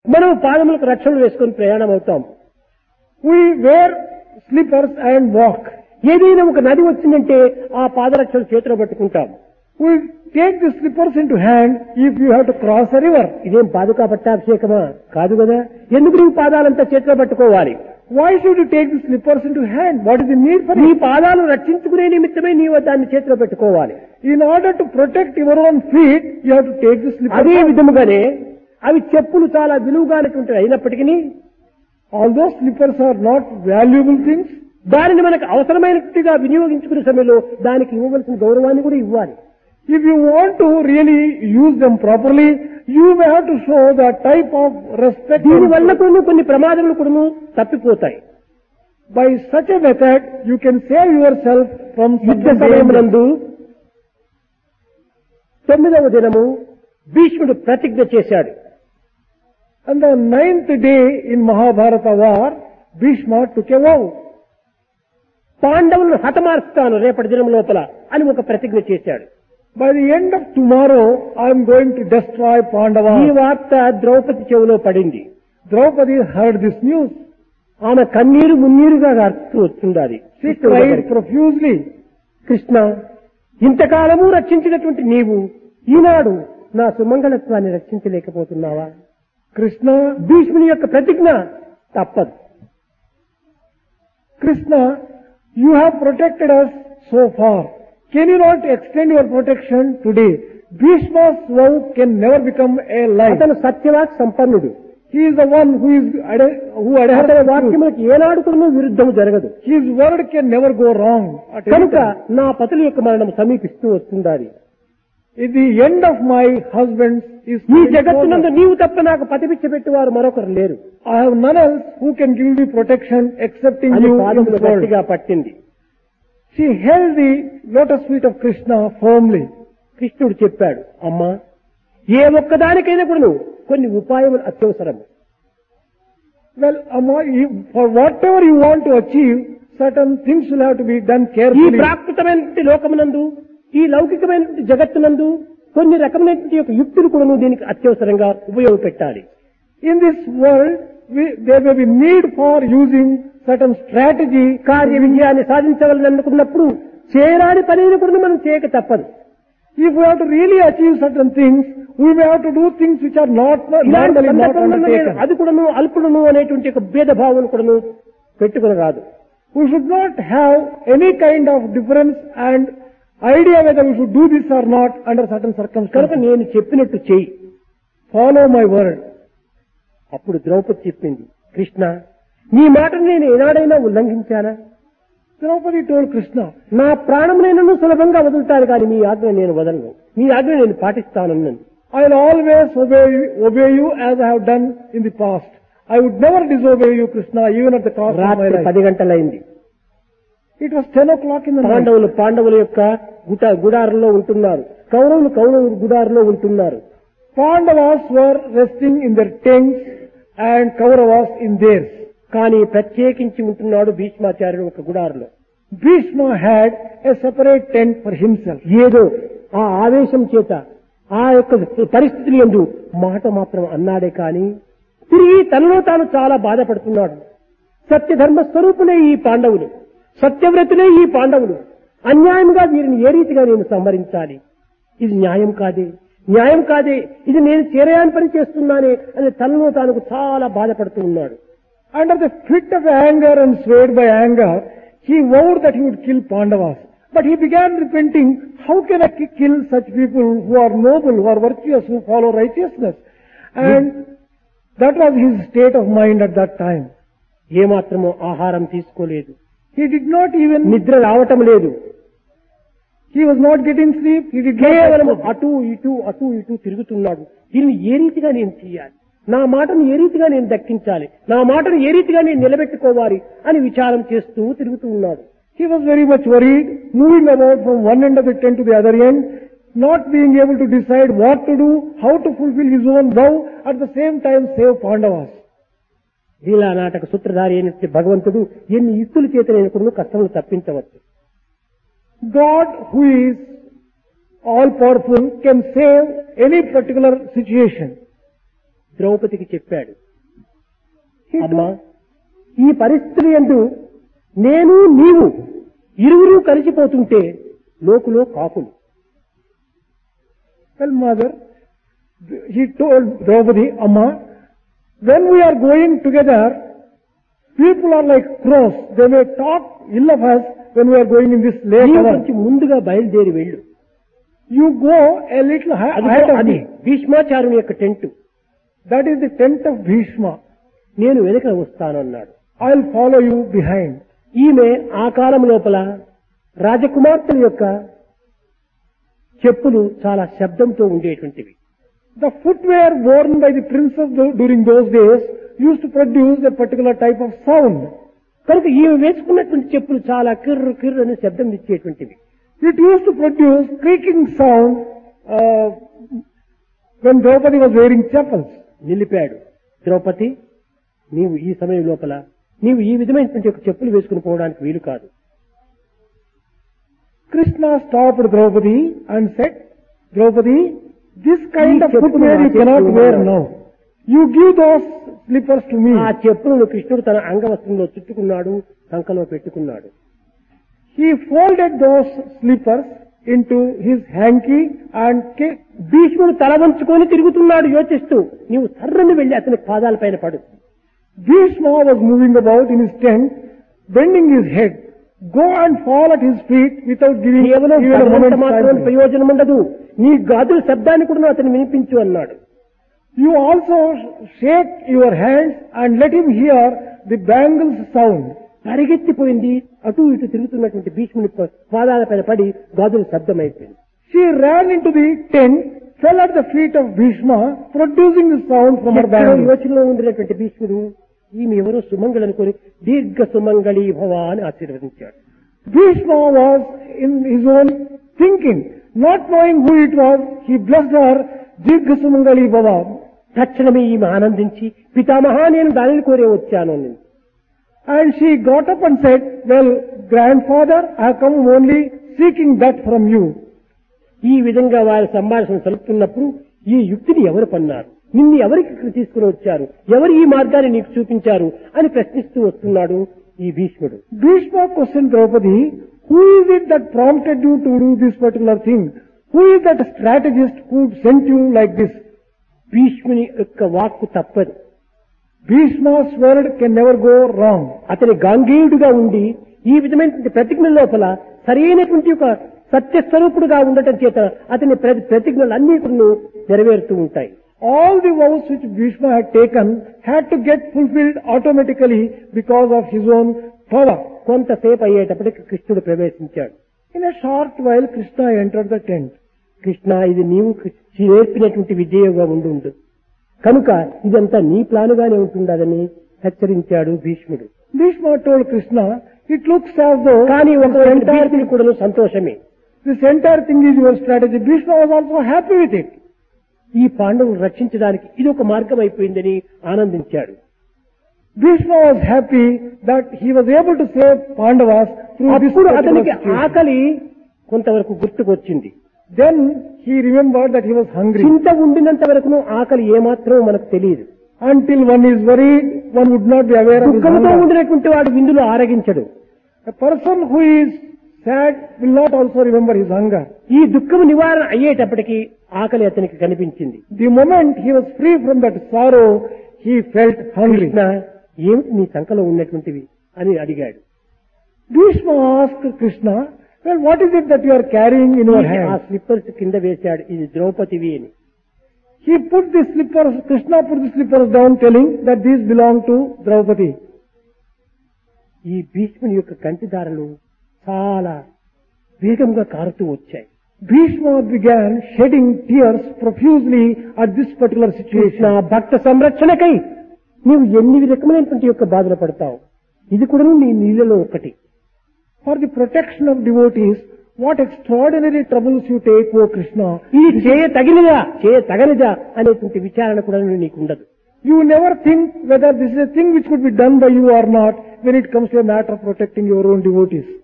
మనం పాదములకు రక్షణలు వేసుకొని ప్రయాణం అవుతాం We wear slippers and walk. ఏదైనా ఒక నది వచ్చిందంటే ఆ పాదరక్షలు చేతిలో పట్టుకుంటాం We take the slippers into hand if you have to cross a river. ఇదేం పాదుకా పట్టాభిషేకమా కాదు కదా ఎందుకు నువ్వు పాదాలంతా చేతిలో పట్టుకోవాలి Why should you take the slippers into hand? What is the need for నీ it? పాదాలు రక్షించుకునే నిమిత్తమే నీవు దాన్ని చేతిలో పెట్టుకోవాలి In order to protect your own feet, you have to take the slippers. అదే out. విధముగానే అవి చెప్పులు చాలా విలువగానటువంటి అయినప్పటికీ Although slippers are not valuable things, దానిని మనకు అవసరమైనట్టుగా వినియోగించుకునే సమయంలో దానికి ఇవ్వవలసిన గౌరవాన్ని కూడా ఇవ్వాలి if you want to really use them properly, you may have to show the type of respect. దీని and- వల్ల కూడా కొన్ని ప్రమాదములు కూడా తప్పిపోతాయి By such a method, you can save yourself from యుద్ధ certain dangers. సమయమునందు తొమ్మిదవ దినము భీష్ముడు ప్రతిజ్ఞ చేశాడు On the ninth day in Mahabharata war, Bhishma took a vow. పాండవులను హతమార్చుతాను రేపటి దినం లోపల అని ఒక ప్రతిజ్ఞ చేశాడు By the end of tomorrow, I am going to destroy ఈ Pandavas. వార్త ద్రౌపది చెవిలో పడింది Draupadi heard this news. ఆమె కన్నీరు మున్నీరుగా అర్థం వస్తుండాలి She cried profusely. కృష్ణ ఇంతకాలము రక్షించినటువంటి నీవు ఈనాడు నా సుమంగళత్వాన్ని రక్షించలేకపోతున్నావా Krishna, భీష్ముని యొక్క ప్రతిజ్ఞ తప్పదు Krishna, you have protected us so far. Can you not extend your protection today? Bhishma's vow can never become a lie. అతను సత్యవాక్ సంపన్నుడు He is the one who is ade- who అతని adheres to truth. వాక్యములకు ఏనాడు కూడా విరుద్ధము జరగదు His word can never go wrong. At any కనుక time. నా పతుల యొక్క మరణం సమీపిస్తూ వస్తుండాలి At the end of my husband's is ఈ coming జగత్తునందు forward. నీవు తప్ప నాకు పతిపిచ్చ పెట్టేవారు మరొకరు లేరు I have none else who can give me protection excepting అని you in పాదములు this world. గట్టిగా పట్టింది She held the lotus feet of Krishna firmly. కృష్ణుడు చెప్పాడు అమ్మా ఏ ఒక్కదానికైనా కూడా నువ్వు కొన్ని ఉపాయములు అత్యవసరం Well, Amma, you- for whatever you want to achieve, certain things will have to be done ఈ carefully. ప్రాకృతమైనటువంటి లోకమునందు ఈ లౌకికమైనటువంటి జగత్తునందు కొన్ని రకమైనటువంటి యొక్క యుక్తులు కూడా నువ్వు దీనికి అత్యవసరంగా ఉపయోగపెట్టాలి In this world, we, there may be need for using certain strategy. కార్య విజయాన్ని సాధించవాలని అనుకున్నప్పుడు చేయరాని పనిని కూడా మనం చేయక తప్పదు If we have to really achieve certain things, we may have to do things which are not ఇలాంటి normally not సందర్భంలో నేను undertaken. అది కూడాను అల్పుడును అనేటువంటి ఒక భేదభావం కూడాను పెట్టుకుని రాదు We should not have any kind of difference and idea whether we should do this or not under certain కనుక circumstances. నేను చెప్పినట్టు చెయ్యి Follow my word. అప్పుడు ద్రౌపది చెప్పింది కృష్ణ నీ మాటను నేను ఏనాడైనా ఉల్లంఘించానా Draupadi told Krishna, నా ప్రాణం నేను సులభంగా వదులుతాను కానీ మీ ఆజ్ఞ నేను వదలను మీ ఆజ్ఞ నేను పాటిస్తానన్నాను I'll always obey you, obey you as I have done in the past. I would never disobey you, Krishna, even at the cost of my రాత్రి life. పది గంటలైంది It was 10 o'clock in the night. పాండవులు పాండవుల యొక్క గుట గుడారంలో ఉంటున్నారు కౌరవులు కౌరవులు గుడారంలో ఉంటున్నారు Pandavas were resting in their tents and Kauravas in theirs. కానీ ప్రత్యేకించి ఉంటున్నాడు భీష్మాచార్యుడు ఒక గుడారంలో Bhishma had a separate tent for himself. ఏదో ఆ ఆవేశం చేత ఆ యొక్క పరిస్థితులు ఎందు మాట మాత్రం అన్నాడే కాని తిరిగి తనలో తాను చాలా బాధపడుతున్నాడు సత్యధర్మ స్వరూపులే ఈ పాండవులు సత్యవ్రతులే ఈ పాండవులు అన్యాయంగా వీరిని ఏ రీతిగా నేను సంహరించాలి ఇది న్యాయం కాదే న్యాయం కాదే ఇది నేను చేరయాని పని చేస్తున్నానే అని తనలో తాను చాలా బాధపడుతూ ఉన్నాడు Under the fit of anger and swayed by anger, he vowed that he would kill Pandavas. But he began repenting, how can I ki- kill such people who are noble, who are virtuous, who follow righteousness? And that was his state of mind at that time. ఏమాత్రమో ఆహారం తీసుకోలేదు He did not even, నిద్ర రావటం లేదు he was not getting sleep, he did కేవలం not అటు ఇటు అటు ఇటు తిరుగుతున్నాడు దీన్ని ఏ రీతిగా నేను చేయాలి నా మాటను ఏ రీతిగా నేను దక్కించాలి నా మాటను ఏ రీతిగా నేను నిలబెట్టుకోవాలి అని విచారం చేస్తూ తిరుగుతూ ఉన్నాడు He was very much worried, moving about from one end of the tent to the other end, not being able to decide what to do, how to fulfill his own vow, at the same time save Pandavas. లీలా నాటక సూత్రధారి అయినటువంటి భగవంతుడు ఎన్ని యుక్తుల చేత నేను కొన్ని కష్టములు తప్పించవచ్చు God, who is all powerful, can save any particular situation. ద్రౌపదికి చెప్పాడు He అమ్మా told, ఈ పరిస్థితి ఎందు నేను నీవు ఇరువురు కలిసిపోతుంటే లోకులో కాకులు well, mother, he told Draupadi, Amma, when we are going together, people are like crows. They may talk ill of us when we are going in this lake నీవు alone. కొంచెం ముందుగా బయలుదేరి వెళ్ళు You go a little hi- అదిగో ahead of అది me. భీష్మాచారుని యొక్క tent That is the tent of Bhishma. నేను వెనుక వస్తానన్నాడు I'll follow you behind. ఈమె ఆ కాలం లోపల రాజకుమార్తెల యొక్క చెప్పులు చాలా శబ్దంతో ఉండేటువంటివి The footwear worn by the princess dur- during those days used to produce a particular type of sound. కనుక ఈమె వేసుకున్నటువంటి చెప్పులు చాలా కిర్రు కిర్రు అనే శబ్దం ఇచ్చేటువంటివి It used to produce creaking sound uh, when Draupadi was wearing chappals. నిలిపాడు Draupadi నీవు ఈ సమయం లోపల నీవు ఈ విధమైనటువంటి యొక్క చెప్పులు వేసుకుని పోవడానికి వీలు కాదు Krishna stopped Draupadi and said, Draupadi, this kind ఈ of చెప్పులు footwear నా you cannot చెప్పులు wear ఉన్నాయి. now. You give those slippers to me. ఆ చెప్పులను కృష్ణుడు తన అంగవస్త్రంలో చుట్టుకున్నాడు సంకలో పెట్టుకున్నాడు He folded those slippers into his hanky and ca- భీష్ముడు తల వంచుకొని తిరుగుతున్నాడు యోచిస్తూ నీవు సర్రని వెళ్లి అతని పాదాలపైన పడు Bhishma was moving about in his tent, bending his head. Go and fall at his feet without giving కేవలం even a పడినంత moment's మాత్రం silence. ప్రయోజనం ఉండదు నీ గాజుల శబ్దాన్ని కూడా అతను వినిపించు అన్నాడు You also shake your hands and let him hear the bangles sound. పరిగెత్తిపోయింది అటు ఇటు తిరుగుతున్నటువంటి భీష్ముని ప- పాదాలపైన పడి గాజుల శబ్దం అయిపోయింది She ran into the tent, fell at the feet of Bhishma, producing the sound from her ఎక్కడో bangles. యోచనలో ఉండినటువంటి భీష్ముడు ఈమె ఎవరో సుమంగళి అనుకొని దీర్ఘ సుమంగళి భవ అని ఆశీర్వదించాడు Bhishma was in his own thinking, not knowing who it was, he blessed her, Dirgha Sumangali Baba. తక్షణమే ఈమె ఆనందించి పితామహా నేను దానిని కోరే వచ్చాను అని And she got up and said, well, grandfather, I have come only seeking that from you. ఈ విధంగా వారి సంభాషణ జరుపుతున్నప్పుడు ఈ యుక్తిని ఎవరు పన్నారు నిన్ను ఎవరికి ఇక్కడ తీసుకుని వచ్చారు ఎవరు ఈ మార్గాన్ని నీకు చూపించారు అని ప్రశ్నిస్తూ వస్తున్నాడు ఈ భీష్ముడు Bhishma questioned Draupadi, who is it that prompted you to do this particular thing? Who is that strategist who sent you like this? భీష్ముని యొక్క వాక్కు తప్పదు Bhishma's word can never go wrong. అతని గాంగేయుడుగా ఉండి ఈ విధమైనటువంటి ప్రతిజ్ఞ లోపల సరైనటువంటి ఒక సత్యస్వరూపుడుగా ఉండటం చేత అతని ప్రతి ప్రతిజ్ఞలు అన్ని కూడా నెరవేరుతూ ఉంటాయి All the vows which Bhishma had taken had to get fulfilled automatically because of his own power. కొంతసేపు అయ్యేటప్పటికి కృష్ణుడు ప్రవేశించాడు In a short while, Krishna entered the tent. Krishna ఇది నీవు నేర్పినటువంటి విద్యగా ఉండు కనుక ఇదంతా నీ ప్లానుగానే ఉంటుండదని హెచ్చరించాడు భీష్ముడు Bhishma told Krishna, it looks as though కానీ this ఒక entire, భీష్ముడి కూడా సంతోషమే this entire thing is your strategy. Bhishma was also happy with it. ఈ పాండవులు రక్షించడానికి ఇది ఒక మార్గం అయిపోయిందని ఆనందించాడు Bhishma was happy that he was able to save Pandavas through this అప్పుడు particular అతనికి situation. ఆకలి కొంతవరకు గుర్తుకొచ్చింది Then he remembered that he was hungry. చింత ఉండినంత వరకు ఆకలి ఏమాత్రం మనకు తెలియదు Until one is worried, one would not be aware of his దుఃఖంతో hunger. ఉండినటువంటి వాడు విందులో ఆరగించడు A person who is sad will not also remember his hunger. ఈ దుఃఖము నివారణ అయ్యేటప్పటికి ఆకలి అతనికి కనిపించింది The moment he was free from that sorrow, he felt hungry. Krishna ఏమిటి నీ సంకలో ఉన్నటువంటివి అని అడిగాడు Bhishma asked Krishna, well, what is it that you are carrying in your ఆ hand? స్లిప్పర్స్ కింద వేశాడు ఇది ద్రౌపదివి అని He put the slippers, Krishna put the slippers down telling that these belong to Draupadi. ఈ భీష్ముని యొక్క కంటిదారులు చాలా వేగంగా కారుతూ వచ్చాయి Bhishma began shedding tears profusely at this particular Krishna situation. భక్త సంరక్షణకై నీవు ఎన్ని రకమైనటువంటి యొక్క బాధలు పడతావు ఇది కూడా నీ నీళ్ళలో ఒకటి For the protection of devotees, what extraordinary troubles you take, O Krishna. ఇది చేయ తగినదా చేయ తగనిదా అనేటువంటి విచారణ కూడా నీకు ఉండదు You never think whether this is a thing which could be done by you or not when it comes to a matter of protecting your own devotees.